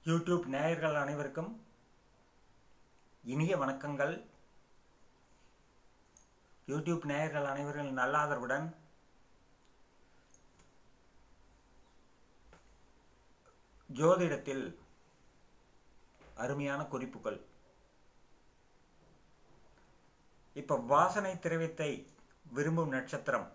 YouTube நேயர்கள் அனைவருக்கும் இனிய வணக்கங்கள் யூடியூப் நேயர்கள் அனைவரும் நல்ல ஆதரவுடன் ஜோதிடத்தில் அருமையான குறிப்புகள் இப்ப வாசனை திரவியத்தை விரும்பும் நட்சத்திரம்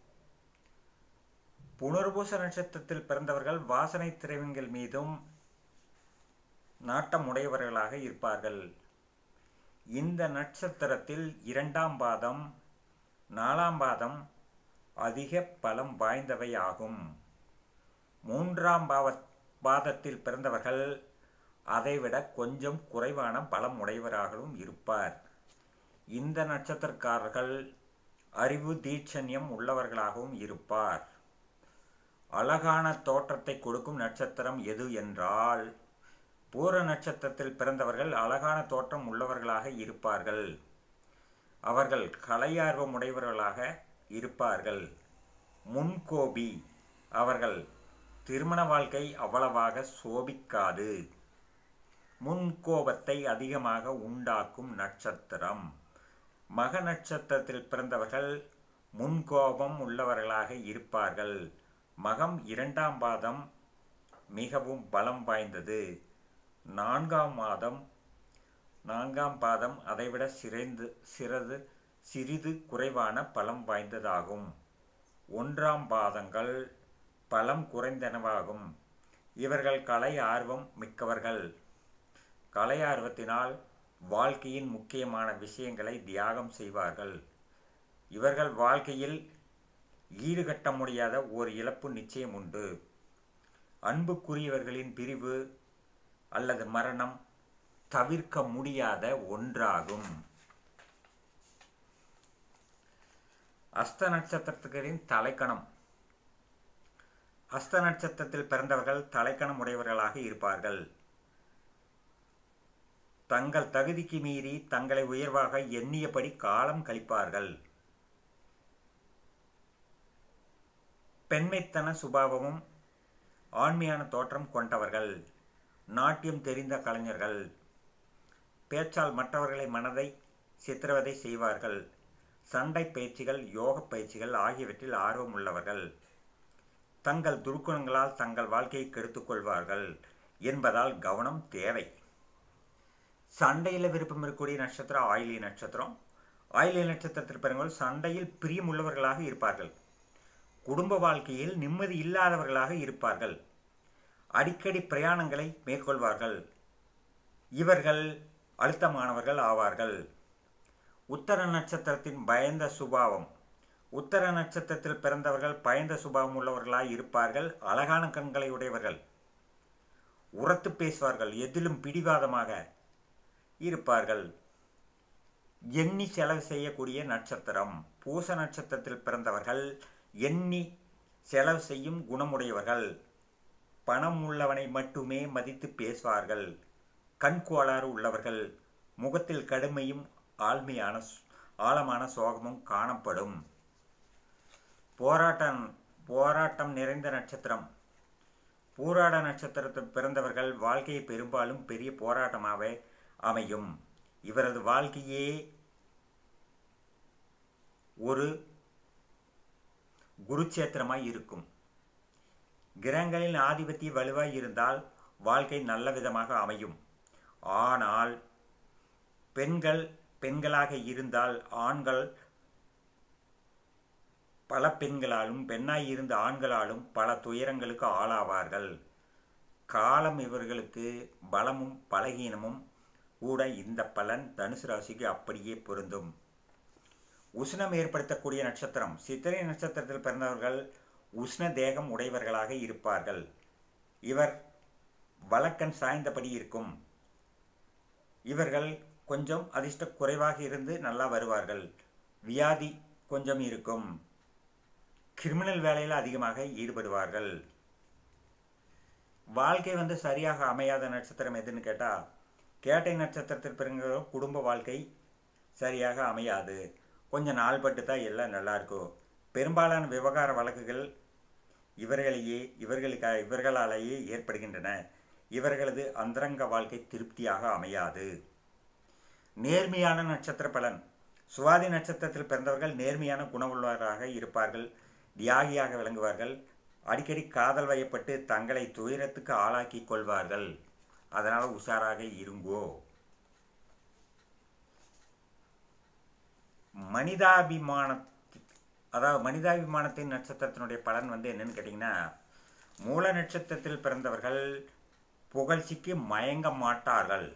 புனர்பூச நட்சத்திரத்தில் பிறந்தவர்கள் வாசனை திரவியங்கள் மீதும் நாட்டம் உடையவர்களாக இருப்பார்கள் இந்த நட்சத்திரத்தில் இரண்டாம் பாதம் நாலாம் பாதம் அதிக பலம் வாய்ந்தவை ஆகும் மூன்றாம் பாவ பாதத்தில் பிறந்தவர்கள் அதைவிட கொஞ்சம் குறைவான பலம் உடையவராகவும் இருப்பார் இந்த நட்சத்திரக்காரர்கள் அறிவு தீட்சண்யம் உள்ளவர்களாகவும் இருப்பார் அழகான தோற்றத்தை கொடுக்கும் நட்சத்திரம் எது என்றால் பூர நட்சத்திரத்தில் பிறந்தவர்கள் அழகான தோற்றம் உள்ளவர்களாக இருப்பார்கள் அவர்கள் கலையார்வம் உடையவர்களாக இருப்பார்கள் முன்கோபி அவர்கள் திருமண வாழ்க்கை அவ்வளவாக சோபிக்காது முன்கோபத்தை அதிகமாக உண்டாக்கும் நட்சத்திரம் மக நட்சத்திரத்தில் பிறந்தவர்கள் முன்கோபம் உள்ளவர்களாக இருப்பார்கள் மகம் இரண்டாம் பாதம் மிகவும் பலம் வாய்ந்தது நான்காம் மாதம் நான்காம் பாதம் அதைவிட சிறைந்து சிறது சிறிது குறைவான பலம் வாய்ந்ததாகும் ஒன்றாம் பாதங்கள் பலம் குறைந்தனவாகும் இவர்கள் கலை ஆர்வம் மிக்கவர்கள் கலை ஆர்வத்தினால் வாழ்க்கையின் முக்கியமான விஷயங்களை தியாகம் செய்வார்கள் இவர்கள் வாழ்க்கையில் ஈடுகட்ட முடியாத ஓர் இழப்பு நிச்சயம் உண்டு அன்புக்குரியவர்களின் பிரிவு அல்லது மரணம் தவிர்க்க முடியாத ஒன்றாகும் அஸ்த நட்சத்திரத்துக்களின் தலைக்கணம் அஸ்த நட்சத்திரத்தில் பிறந்தவர்கள் தலைக்கணம் உடையவர்களாக இருப்பார்கள் தங்கள் தகுதிக்கு மீறி தங்களை உயர்வாக எண்ணியபடி காலம் கழிப்பார்கள் பெண்மைத்தன சுபாவமும் ஆண்மையான தோற்றம் கொண்டவர்கள் நாட்டியம் தெரிந்த கலைஞர்கள் பேச்சால் மற்றவர்களை மனதை சித்திரவதை செய்வார்கள் சண்டை பயிற்சிகள் யோக பயிற்சிகள் ஆகியவற்றில் ஆர்வம் உள்ளவர்கள் தங்கள் துருக்குணங்களால் தங்கள் வாழ்க்கையை கெடுத்துக் கொள்வார்கள் என்பதால் கவனம் தேவை சண்டையில் விருப்பம் இருக்கக்கூடிய நட்சத்திரம் ஆயிலி நட்சத்திரம் ஆயிலி நட்சத்திரத்தில் பிறந்தவர்கள் சண்டையில் பிரியம் உள்ளவர்களாக இருப்பார்கள் குடும்ப வாழ்க்கையில் நிம்மதி இல்லாதவர்களாக இருப்பார்கள் அடிக்கடி பிரயாணங்களை மேற்கொள்வார்கள் இவர்கள் அழுத்தமானவர்கள் ஆவார்கள் உத்தர நட்சத்திரத்தின் பயந்த சுபாவம் உத்தர நட்சத்திரத்தில் பிறந்தவர்கள் பயந்த சுபாவம் உள்ளவர்களாய் இருப்பார்கள் அழகான கண்களை உடையவர்கள் உரத்து பேசுவார்கள் எதிலும் பிடிவாதமாக இருப்பார்கள் எண்ணி செலவு செய்யக்கூடிய நட்சத்திரம் பூச நட்சத்திரத்தில் பிறந்தவர்கள் எண்ணி செலவு செய்யும் குணமுடையவர்கள் பணம் உள்ளவனை மட்டுமே மதித்து பேசுவார்கள் கண் கோளாறு உள்ளவர்கள் முகத்தில் கடுமையும் ஆழ்மையான ஆழமான சோகமும் காணப்படும் போராட்டம் போராட்டம் நிறைந்த நட்சத்திரம் பூராட நட்சத்திரத்தில் பிறந்தவர்கள் வாழ்க்கையை பெரும்பாலும் பெரிய போராட்டமாகவே அமையும் இவரது வாழ்க்கையே ஒரு குருச்சேத்திரமாய் இருக்கும் கிரகங்களின் ஆதிபத்திய வலுவாய் இருந்தால் வாழ்க்கை நல்ல விதமாக அமையும் ஆனால் பெண்கள் பெண்களாக இருந்தால் ஆண்கள் பல பெண்களாலும் பெண்ணாய் இருந்த ஆண்களாலும் பல துயரங்களுக்கு ஆளாவார்கள் காலம் இவர்களுக்கு பலமும் பலகீனமும் கூட இந்த பலன் தனுசு ராசிக்கு அப்படியே பொருந்தும் உஷ்ணம் ஏற்படுத்தக்கூடிய நட்சத்திரம் சித்திரை நட்சத்திரத்தில் பிறந்தவர்கள் உஷ்ண தேகம் உடையவர்களாக இருப்பார்கள் இவர் வழக்கன் சாய்ந்தபடி இருக்கும் இவர்கள் கொஞ்சம் அதிர்ஷ்ட குறைவாக இருந்து நல்லா வருவார்கள் வியாதி கொஞ்சம் இருக்கும் கிரிமினல் வேலையில் அதிகமாக ஈடுபடுவார்கள் வாழ்க்கை வந்து சரியாக அமையாத நட்சத்திரம் எதுன்னு கேட்டால் கேட்டை நட்சத்திரத்தில் பிறந்த குடும்ப வாழ்க்கை சரியாக அமையாது கொஞ்சம் நாள்பட்டு தான் எல்லாம் நல்லா இருக்கும் பெரும்பாலான விவகார வழக்குகள் இவர்களையே இவர்களுக்காக இவர்களாலேயே ஏற்படுகின்றன இவர்களது அந்தரங்க வாழ்க்கை திருப்தியாக அமையாது நேர்மையான நட்சத்திர பலன் சுவாதி நட்சத்திரத்தில் பிறந்தவர்கள் நேர்மையான குணமுள்ளவராக இருப்பார்கள் தியாகியாக விளங்குவார்கள் அடிக்கடி காதல் வயப்பட்டு தங்களை துயரத்துக்கு ஆளாக்கி கொள்வார்கள் அதனால் உஷாராக இருங்கோ மனிதாபிமான அதாவது மனிதாபிமானத்தின் நட்சத்திரத்தினுடைய பலன் வந்து என்னன்னு கேட்டிங்கன்னா மூல நட்சத்திரத்தில் பிறந்தவர்கள் புகழ்ச்சிக்கு மயங்க மாட்டார்கள்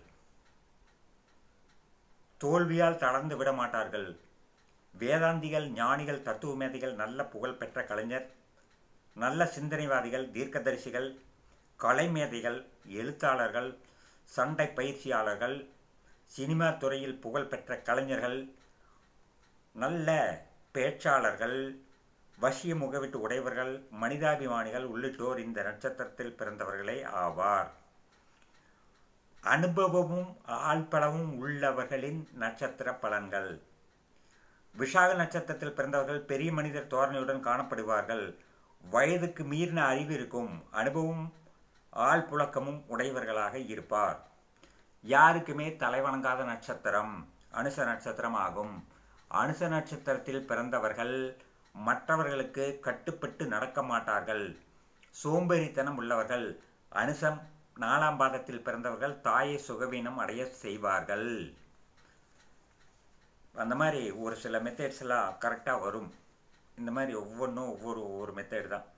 தோல்வியால் தளர்ந்து விட மாட்டார்கள் வேதாந்திகள் ஞானிகள் தத்துவமேதிகள் நல்ல புகழ்பெற்ற கலைஞர் நல்ல சிந்தனைவாதிகள் தீர்க்கதரிசிகள் கலைமேதைகள் எழுத்தாளர்கள் சண்டை பயிற்சியாளர்கள் சினிமா துறையில் புகழ்பெற்ற கலைஞர்கள் நல்ல பேச்சாளர்கள் வசிய முகவிட்டு உடையவர்கள் மனிதாபிமானிகள் உள்ளிட்டோர் இந்த நட்சத்திரத்தில் பிறந்தவர்களே ஆவார் அனுபவமும் ஆழ்பலமும் உள்ளவர்களின் நட்சத்திர பலன்கள் விஷாக நட்சத்திரத்தில் பிறந்தவர்கள் பெரிய மனிதர் தோரணையுடன் காணப்படுவார்கள் வயதுக்கு மீறின அறிவு இருக்கும் அனுபவம் ஆழ்புழக்கமும் உடையவர்களாக இருப்பார் யாருக்குமே தலைவணங்காத நட்சத்திரம் அனுச நட்சத்திரம் ஆகும் அனுச நட்சத்திரத்தில் பிறந்தவர்கள் மற்றவர்களுக்கு கட்டுப்பட்டு நடக்க மாட்டார்கள் சோம்பேறித்தனம் உள்ளவர்கள் அனுசம் நாலாம் பாதத்தில் பிறந்தவர்கள் தாயை சுகவீனம் அடைய செய்வார்கள் அந்த மாதிரி ஒரு சில மெத்தட்ஸ் எல்லாம் கரெக்டாக வரும் இந்த மாதிரி ஒவ்வொன்றும் ஒவ்வொரு ஒவ்வொரு மெத்தட் தான்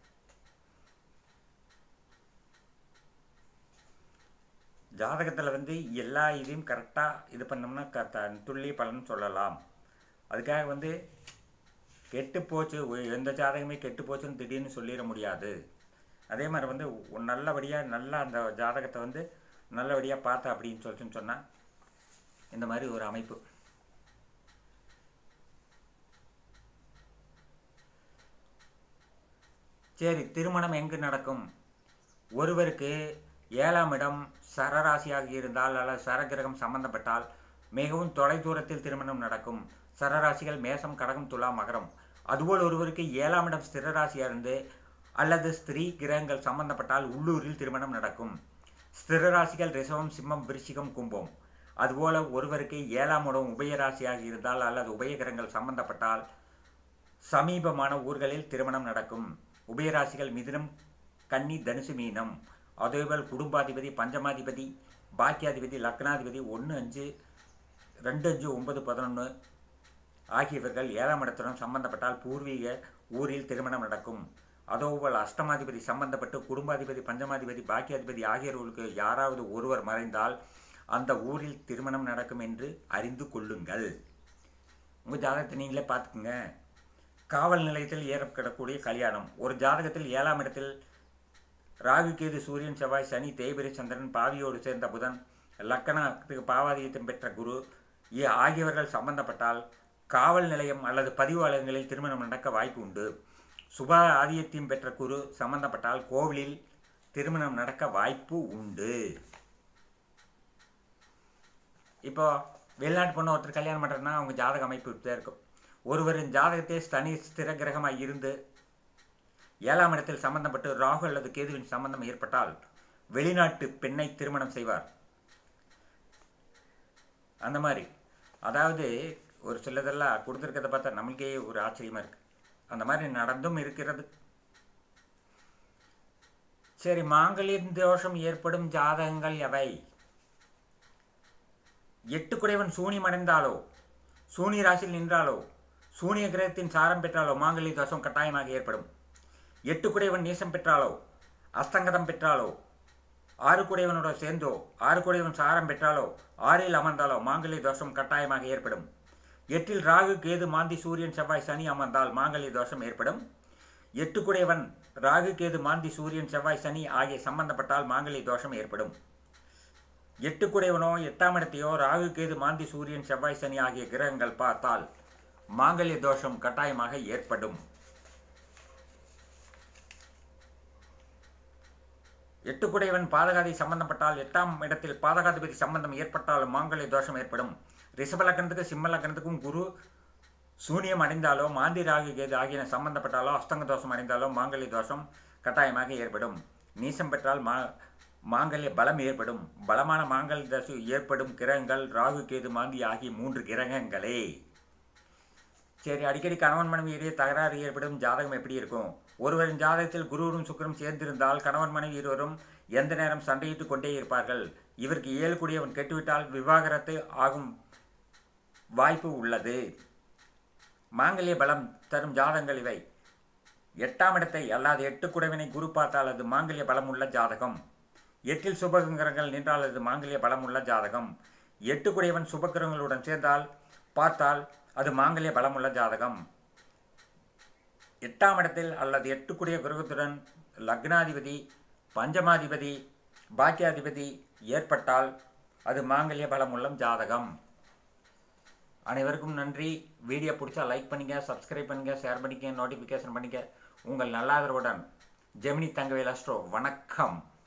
ஜாதகத்தில் வந்து எல்லா இதையும் கரெக்டாக இது பண்ணோம்னா க த துல்லிய பலன் சொல்லலாம் அதுக்காக வந்து கெட்டு போச்சு எந்த ஜாதகமே கெட்டு போச்சுன்னு திடீர்னு சொல்லிட முடியாது அதே மாதிரி வந்து நல்லபடியாக நல்லா அந்த ஜாதகத்தை வந்து நல்லபடியாக பார்த்த அப்படின்னு சொல்லிட்டு சொன்னால் இந்த மாதிரி ஒரு அமைப்பு சரி திருமணம் எங்கு நடக்கும் ஒருவருக்கு ஏழாம் இடம் சரராசியாக இருந்தால் அல்லது சரகிரகம் சம்பந்தப்பட்டால் மிகவும் தொலைதூரத்தில் திருமணம் நடக்கும் சரராசிகள் மேசம் கடகம் துலா மகரம் அதுபோல் ஒருவருக்கு ஏழாம் இடம் ஸ்திரராசியாக இருந்து அல்லது ஸ்திரீ கிரகங்கள் சம்பந்தப்பட்டால் உள்ளூரில் திருமணம் நடக்கும் ஸ்திரராசிகள் ரிசவம் சிம்மம் விருச்சிகம் கும்பம் அதுபோல ஒருவருக்கு ஏழாம் இடம் உபயராசியாக இருந்தால் அல்லது உபயகிரகங்கள் சம்பந்தப்பட்டால் சமீபமான ஊர்களில் திருமணம் நடக்கும் உபயராசிகள் மிதுனம் கன்னி தனுசு மீனம் அதேபோல் குடும்பாதிபதி பஞ்சமாதிபதி பாக்கியாதிபதி லக்னாதிபதி ஒன்று அஞ்சு ரெண்டு அஞ்சு ஒன்பது பதினொன்று ஆகியவர்கள் ஏழாம் இடத்துடன் சம்பந்தப்பட்டால் பூர்வீக ஊரில் திருமணம் நடக்கும் அதோபோல் அஷ்டமாதிபதி சம்பந்தப்பட்டு குடும்பாதிபதி பஞ்சமாதிபதி பாக்கியாதிபதி ஆகியோர்களுக்கு யாராவது ஒருவர் மறைந்தால் அந்த ஊரில் திருமணம் நடக்கும் என்று அறிந்து கொள்ளுங்கள் உங்கள் ஜாதகத்தை நீங்களே பார்த்துக்குங்க காவல் நிலையத்தில் ஏறக்கிடக்கூடிய கல்யாணம் ஒரு ஜாதகத்தில் ஏழாம் இடத்தில் ராகு கேது சூரியன் செவ்வாய் சனி தேய்பிரி சந்திரன் பாவியோடு சேர்ந்த புதன் லக்கணத்துக்கு பாவாதியத்தம் பெற்ற குரு ஆகியவர்கள் சம்பந்தப்பட்டால் காவல் நிலையம் அல்லது பதிவாளர்களில் திருமணம் நடக்க வாய்ப்பு உண்டு சுப ஆதியத்தையும் பெற்ற குரு சம்பந்தப்பட்டால் கோவிலில் திருமணம் நடக்க வாய்ப்பு உண்டு இப்போ வெளிநாட்டு பொண்ணு ஒருத்தர் கல்யாணம் பண்ணுறதுனா அவங்க ஜாதக அமைப்பு இப்படி இருக்கும் ஒருவரின் ஜாதகத்தை தனி ஸ்திர கிரகமாக இருந்து ஏழாம் இடத்தில் சம்பந்தப்பட்டு ராகு அல்லது கேதுவின் சம்பந்தம் ஏற்பட்டால் வெளிநாட்டு பெண்ணை திருமணம் செய்வார் அந்த மாதிரி அதாவது ஒரு சிலதெல்லாம் கொடுத்துருக்கத பார்த்தா நம்மளுக்கே ஒரு ஆச்சரியமாக இருக்குது அந்த மாதிரி நடந்தும் இருக்கிறது சரி மாங்கல்யம் தோஷம் ஏற்படும் ஜாதகங்கள் எவை எட்டு குடைவன் சூனியம் அடைந்தாலோ சூனிய ராசியில் நின்றாலோ சூனிய கிரகத்தின் சாரம் பெற்றாலோ மாங்கல்ய தோஷம் கட்டாயமாக ஏற்படும் எட்டு குடைவன் நீசம் பெற்றாலோ அஸ்தங்கதம் பெற்றாலோ ஆறு குடைவனோட சேர்ந்தோ ஆறு குடைவன் சாரம் பெற்றாலோ ஆறில் அமர்ந்தாலோ மாங்கல்ய தோஷம் கட்டாயமாக ஏற்படும் எட்டில் ராகு கேது மாந்தி சூரியன் செவ்வாய் சனி அமர்ந்தால் மாங்கல்ய தோஷம் ஏற்படும் எட்டு குடைவன் ராகு கேது மாந்தி சூரியன் செவ்வாய் சனி ஆகிய சம்பந்தப்பட்டால் மாங்கல்ய தோஷம் ஏற்படும் எட்டு குடைவனோ எட்டாம் இடத்தையோ ராகு கேது மாந்தி சூரியன் செவ்வாய் சனி ஆகிய கிரகங்கள் பார்த்தால் மாங்கல்ய தோஷம் கட்டாயமாக ஏற்படும் எட்டுக்குடையவன் பாதகாதி சம்பந்தப்பட்டால் எட்டாம் இடத்தில் பாதகாதிபதி சம்பந்தம் ஏற்பட்டால் மாங்கல்ய தோஷம் ஏற்படும் ரிஷப லக்னத்துக்கு சிம்ம லக்னத்துக்கும் குரு சூனியம் அடைந்தாலோ மாந்தி ராகு கேது ஆகியன சம்பந்தப்பட்டாலோ அஸ்தங்க தோஷம் அடைந்தாலோ மாங்கல்ய தோஷம் கட்டாயமாக ஏற்படும் நீசம் பெற்றால் மா மாங்கல்ய பலம் ஏற்படும் பலமான மாங்கல்ய தசை ஏற்படும் கிரகங்கள் ராகு கேது மாந்தி ஆகிய மூன்று கிரகங்களே சரி அடிக்கடி கணவன் மனைவி இடையே தகராறு ஏற்படும் ஜாதகம் எப்படி இருக்கும் ஒருவரின் ஜாதகத்தில் குருவும் சுக்கரும் சேர்ந்திருந்தால் கணவன் மனைவி இருவரும் எந்த நேரம் சண்டையிட்டுக் கொண்டே இருப்பார்கள் இவருக்கு ஏழு கூடியவன் கெட்டுவிட்டால் விவாகரத்து ஆகும் வாய்ப்பு உள்ளது மாங்கல்ய பலம் தரும் ஜாதகங்கள் இவை எட்டாம் இடத்தை அல்லாது எட்டு குடைவினை குரு பார்த்தால் அது மாங்கல்ய பலம் உள்ள ஜாதகம் எட்டில் சுபகிரகங்கள் நின்றால் அது மாங்கல்ய பலம் உள்ள ஜாதகம் எட்டு குடையவன் சுபகிரகங்களுடன் சேர்ந்தால் பார்த்தால் அது மாங்கல்ய பலமுள்ள ஜாதகம் எட்டாம் இடத்தில் அல்லது எட்டுக்குடிய கிரகத்துடன் லக்னாதிபதி பஞ்சமாதிபதி பாக்கியாதிபதி ஏற்பட்டால் அது மாங்கல்ய பலமுள்ள ஜாதகம் அனைவருக்கும் நன்றி வீடியோ பிடிச்சா லைக் பண்ணுங்க சப்ஸ்கிரைப் பண்ணுங்க ஷேர் பண்ணிக்க நோட்டிஃபிகேஷன் பண்ணிக்க உங்கள் நல்லாதரவுடன் ஜெமினி தங்கவேல் அஸ்ட்ரோ வணக்கம்